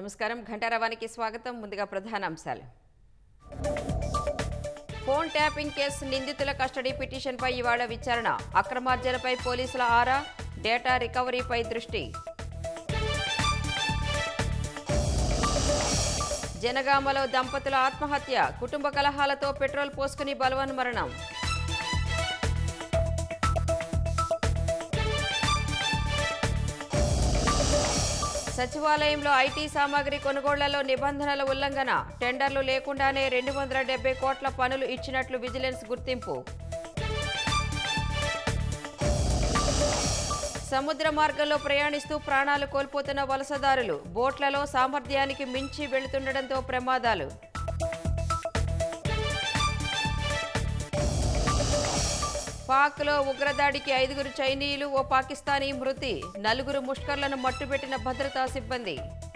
నమస్కారం ఘంటారవానికి స్వాగతం ముందుగా ప్రధాన అంశాలు ఫోన్ ట్యాపింగ్ కేసు నిందితుల కస్టడీ పిటిషన్పై ఇవాళ విచారణ అక్రమార్జనపై పోలీసుల ఆరా డేటా రికవరీపై దృష్టి జనగామలో దంపతుల ఆత్మహత్య కుటుంబ కలహాలతో పెట్రోల్ పోసుకుని బలవన్మరణం సచివాలయంలో ఐటీ సామాగ్రి కొనుగోళ్లలో నిబంధనల ఉల్లంఘన టెండర్లు లేకుండానే రెండు వందల డెబ్బై కోట్ల పనులు ఇచ్చినట్లు విజిలెన్స్ గుర్తింపు సముద్ర మార్గంలో ప్రయాణిస్తూ ప్రాణాలు కోల్పోతున్న వలసదారులు బోట్లలో సామర్థ్యానికి మించి వెళుతుండటంతో ప్రమాదాలు పాక్లో ఉగ్రదాడికి ఐదుగురు చైనీయులు ఓ పాకిస్తానీ మృతి నలుగురు ముష్కర్లను మట్టుబెట్టిన భద్రతా సిబ్బంది